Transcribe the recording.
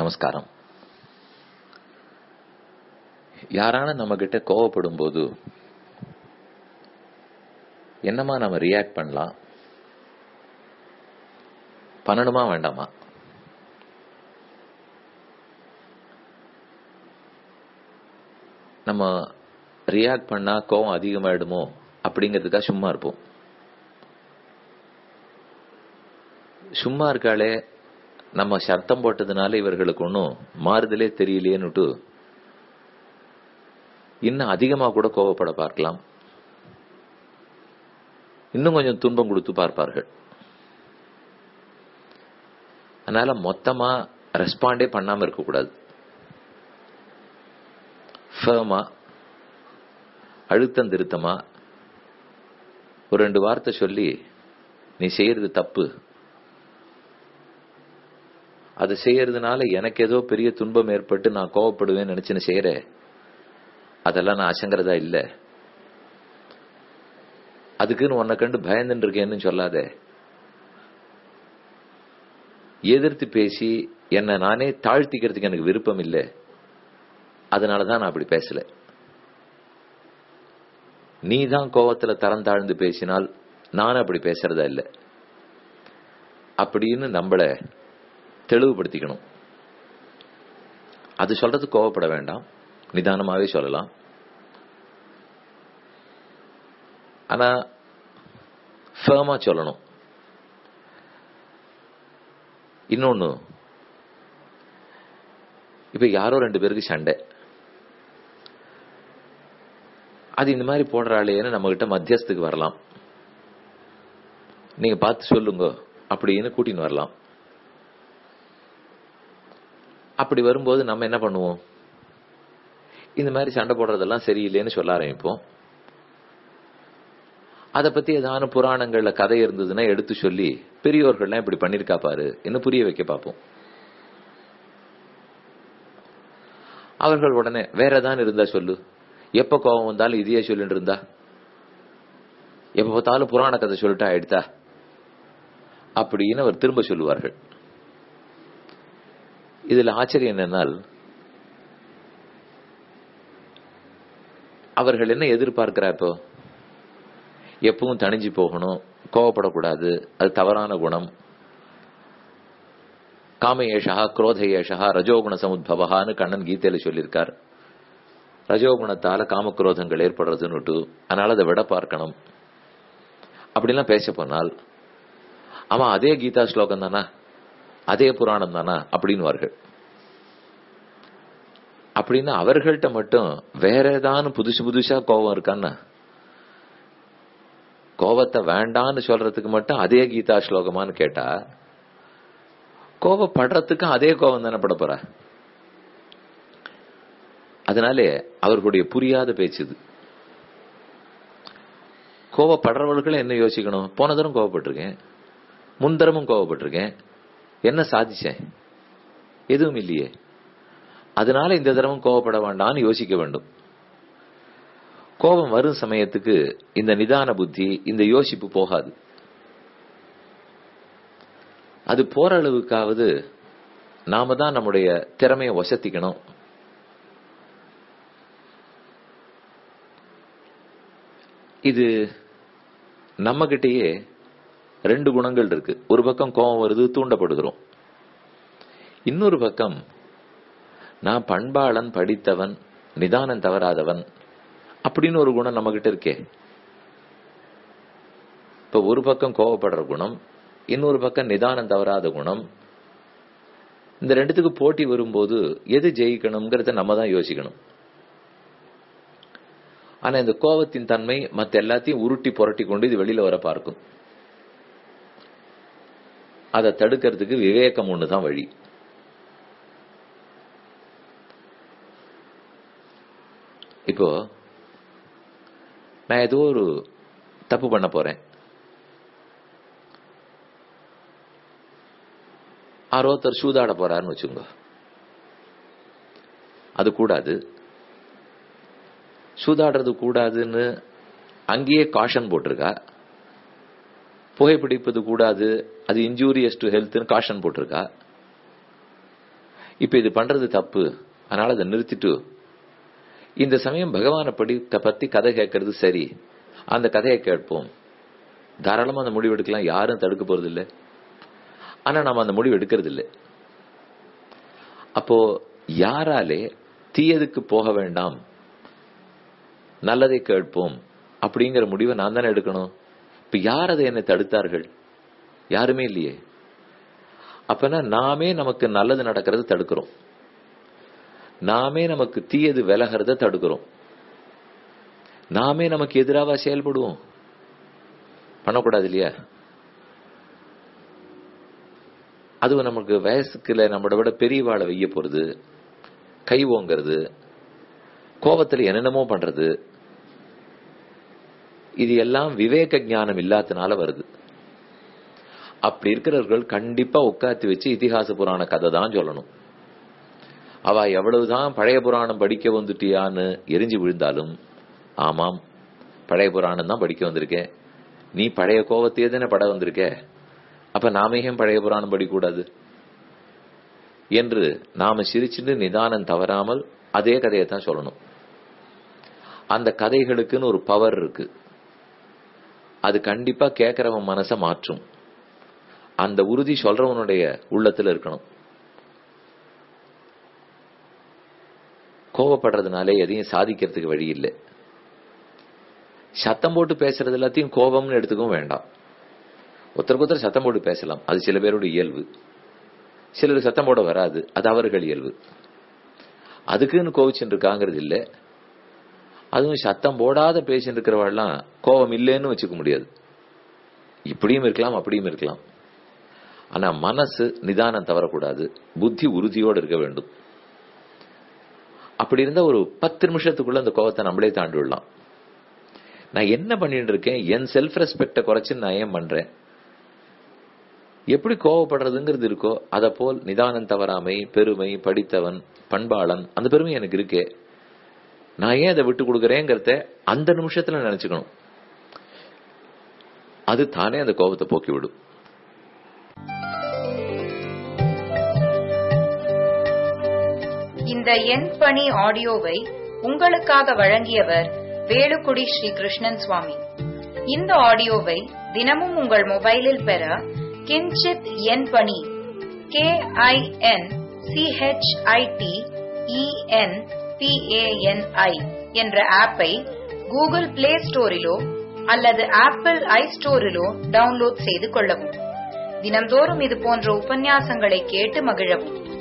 நமஸ்காரம் யாரான நம்ம கிட்ட கோவப்படும் போது என்னமா நம்ம ரியாக்ட் பண்ணலாம் பண்ணணுமா வேண்டாமா நம்ம ரியாக்ட் பண்ணா கோவம் அதிகமாயிடுமோ அப்படிங்கிறதுக்காக சும்மா இருப்போம் சும்மா இருக்காளே நம்ம சத்தம் போட்டதுனால இவர்களுக்கு ஒன்றும் மாறுதலே தெரியலையேன்னுட்டு இன்னும் அதிகமா கூட கோவப்பட பார்க்கலாம் இன்னும் கொஞ்சம் துன்பம் கொடுத்து பார்ப்பார்கள் அதனால மொத்தமா ரெஸ்பாண்டே பண்ணாம இருக்கக்கூடாது ஃபேமா அழுத்தம் திருத்தமா ஒரு ரெண்டு வார்த்தை சொல்லி நீ செய்யறது தப்பு அது செய்யறதுனால எனக்கு ஏதோ பெரிய துன்பம் ஏற்பட்டு நான் கோவப்படுவேன்னு நினைச்சுன்னு செய்யற அதெல்லாம் நான் அசங்கிறதா இல்ல அதுக்குன்னு உன்னை கண்டு பயந்துட்டு இருக்கேன்னு சொல்லாத எதிர்த்து பேசி என்னை நானே தாழ்த்திக்கிறதுக்கு எனக்கு விருப்பம் இல்லை அதனாலதான் நான் அப்படி பேசல நீ தான் கோவத்துல தரம் தாழ்ந்து பேசினால் நான் அப்படி பேசுறதா இல்லை அப்படின்னு நம்மள தெளிவுபடுத்திக்கணும் அது சொல்றது கோவப்பட வேண்டாம் நிதானமாவே சொல்லலாம் ஆனா ஃபேமா சொல்லணும் இன்னொன்னு இப்ப யாரோ ரெண்டு பேருக்கு சண்டை அது இந்த மாதிரி போடுறாளேன்னு நம்ம கிட்ட மத்தியஸ்துக்கு வரலாம் நீங்க பார்த்து சொல்லுங்க அப்படின்னு கூட்டின்னு வரலாம் அப்படி வரும்போது நம்ம என்ன பண்ணுவோம் இந்த மாதிரி சண்டை போடுறதெல்லாம் சரியில்லைன்னு சொல்ல ஆரம்பிப்போம் அதை பத்தி ஏதான புராணங்கள்ல கதை இருந்ததுன்னா எடுத்து சொல்லி பெரியோர்கள்லாம் இப்படி பண்ணிருக்கா பாரு என்ன புரிய வைக்க பார்ப்போம் அவர்கள் உடனே வேற ஏதாவது இருந்தா சொல்லு எப்ப கோபம் வந்தாலும் இதையே சொல்லிட்டு இருந்தா எப்ப பார்த்தாலும் புராண கதை சொல்லிட்டா ஆயிடுதா அப்படின்னு அவர் திரும்ப சொல்லுவார்கள் இதுல ஆச்சரியம் என்னன்னால் அவர்கள் என்ன எதிர்பார்க்கிறா இப்போ எப்பவும் தணிஞ்சு போகணும் கோவப்படக்கூடாது அது தவறான குணம் காமயேஷா குரோத ஏஷா ரஜோகுண சமுத்பவகான்னு கண்ணன் கீதையில சொல்லியிருக்கார் ரஜோகுணத்தால காமக்ரோதங்கள் ஏற்படுறதுன்னுட்டு அதனால அதை விட பார்க்கணும் அப்படிலாம் பேச போனால் ஆமா அதே கீதா ஸ்லோகம் தானா அதே புராணம் தானா அப்படின்வார்கள் அப்படின்னா அவர்கள்ட்ட மட்டும் வேற ஏதானும் புதுசு புதுசா கோபம் இருக்கான்னா கோபத்தை வேண்டான்னு சொல்றதுக்கு மட்டும் அதே கீதா ஸ்லோகமான்னு கேட்டா கோபப்படுறதுக்கு அதே கோபம் தானே பட போற அதனாலே அவர்களுடைய புரியாத பேச்சு இது கோவப்படுறவர்களும் என்ன யோசிக்கணும் போன தரம் கோவப்பட்டிருக்கேன் முந்தரமும் கோவப்பட்டிருக்கேன் என்ன சாதிச்சேன் எதுவும் இல்லையே அதனால இந்த தரமும் கோவப்பட வேண்டாம்னு யோசிக்க வேண்டும் கோபம் வரும் சமயத்துக்கு இந்த நிதான புத்தி இந்த யோசிப்பு போகாது அது போற அளவுக்காவது நாம தான் நம்முடைய திறமையை வசத்திக்கணும் இது நம்ம கிட்டயே ரெண்டு குணங்கள் இருக்கு ஒரு பக்கம் கோபம் வருது தூண்டப்படுகிறோம் இன்னொரு பக்கம் நான் பண்பாளன் படித்தவன் நிதானம் தவறாதவன் அப்படின்னு ஒரு குணம் நம்ம கிட்ட இருக்கே இப்ப ஒரு பக்கம் கோவப்படுற குணம் இன்னொரு பக்கம் நிதானம் தவறாத குணம் இந்த ரெண்டுத்துக்கு போட்டி வரும்போது எது ஜெயிக்கணுங்கிறத நம்ம தான் யோசிக்கணும் ஆனா இந்த கோபத்தின் தன்மை மத்த எல்லாத்தையும் உருட்டி புரட்டி கொண்டு இது வெளியில வர பார்க்கும் அதை தடுக்கிறதுக்கு விவேகம் ஒண்ணுதான் வழி இப்போ நான் ஏதோ ஒரு தப்பு பண்ண போறேன் யாரோ ஒருத்தர் சூதாட போறாருன்னு வச்சுங்க அது கூடாது சூதாடுறது கூடாதுன்னு அங்கேயே காஷன் போட்டிருக்கா புகைப்பிடிப்பது கூடாது அது இன்ஜூரியஸ் டு ஹெல்த்னு காஷன் போட்டிருக்கா இப்ப இது பண்றது தப்பு அதனால அதை நிறுத்திட்டு இந்த சமயம் பகவானை படி பத்தி கதை கேட்கறது சரி அந்த கதையை கேட்போம் தாராளமா அந்த முடிவு எடுக்கலாம் யாரும் தடுக்க போறது இல்லை ஆனா நாம அந்த முடிவு எடுக்கிறது இல்லை அப்போ யாராலே தீயதுக்கு போக வேண்டாம் நல்லதை கேட்போம் அப்படிங்கிற முடிவை நான் தானே எடுக்கணும் இப்ப யார் அதை என்னை தடுத்தார்கள் யாருமே இல்லையே அப்பனா நாமே நமக்கு நல்லது நடக்கிறது தடுக்கிறோம் நாமே நமக்கு தீயது விலகிறத தடுக்கிறோம் நாமே நமக்கு எதிராக செயல்படுவோம் பண்ணக்கூடாது இல்லையா அதுவும் நமக்கு வயசுக்குல நம்மளோட விட பெரியவாளை வெய்ய போறது கை ஓங்கிறது கோபத்துல என்னென்னமோ பண்றது இது எல்லாம் விவேக ஞானம் இல்லாதனால வருது அப்படி இருக்கிறவர்கள் கண்டிப்பா உட்காத்தி வச்சு இதிகாச புராண கதை தான் சொல்லணும் அவ எவ்வளவுதான் பழைய புராணம் படிக்க வந்துட்டியான்னு எரிஞ்சு விழுந்தாலும் ஆமாம் பழைய புராணம் தான் படிக்க வந்திருக்கேன் நீ பழைய கோபத்தையே தானே பட வந்திருக்க அப்ப நாம ஏன் பழைய புராணம் படிக்கூடாது என்று நாம சிரிச்சுட்டு நிதானம் தவறாமல் அதே கதையை தான் சொல்லணும் அந்த கதைகளுக்குன்னு ஒரு பவர் இருக்கு அது கண்டிப்பா கேட்கறவன் மனசை மாற்றும் அந்த உறுதி சொல்றவனுடைய உள்ளத்துல இருக்கணும் கோவப்படுறதுனாலே எதையும் சாதிக்கிறதுக்கு வழி இல்லை சத்தம் போட்டு பேசுறது எல்லாத்தையும் கோபம்னு எடுத்துக்கவும் வேண்டாம் ஒருத்தருக்கு ஒருத்தர் சத்தம் போட்டு பேசலாம் அது சில பேரோட இயல்பு சிலர் சத்தம் போட வராது அது அவர்கள் இயல்பு அதுக்குன்னு கோவிச்சுட்டு இருக்காங்கிறது இல்லை அதுவும் சத்தம் போடாத பேசிட்டு இருக்கிறவாள்லாம் கோபம் இல்லைன்னு வச்சுக்க முடியாது இப்படியும் இருக்கலாம் அப்படியும் இருக்கலாம் ஆனா மனசு நிதானம் தவறக்கூடாது புத்தி உறுதியோடு இருக்க வேண்டும் அப்படி இருந்தா ஒரு பத்து நிமிஷத்துக்குள்ள அந்த கோபத்தை நம்மளே தாண்டி விடலாம் நான் என்ன பண்ணிட்டு இருக்கேன் என் செல்ஃப் ரெஸ்பெக்ட குறைச்சு நான் ஏன் பண்றேன் எப்படி கோவப்படுறதுங்கிறது இருக்கோ அதை போல் நிதானம் தவறாமை பெருமை படித்தவன் பண்பாளன் அந்த பெருமை எனக்கு இருக்கே நான் ஏன் அதை விட்டு கொடுக்கறேங்கிறத அந்த நிமிஷத்துல நினைச்சுக்கணும் அது தானே அந்த கோபத்தை போக்கி விடும் இந்த எண் பணி ஆடியோவை உங்களுக்காக வழங்கியவர் வேலுக்குடி ஸ்ரீ கிருஷ்ணன் சுவாமி இந்த ஆடியோவை தினமும் உங்கள் மொபைலில் பெற கிஞ்சித் எண் பணி கே ஐ என் சிஹெச்ஐடி இஎன் பிஏஎன்ஐ என்ற ஆப்பை கூகுள் பிளே ஸ்டோரிலோ அல்லது ஆப்பிள் ஐ ஸ்டோரிலோ டவுன்லோட் செய்து கொள்ளவும் தினம்தோறும் இது போன்ற உபன்யாசங்களை கேட்டு மகிழவும்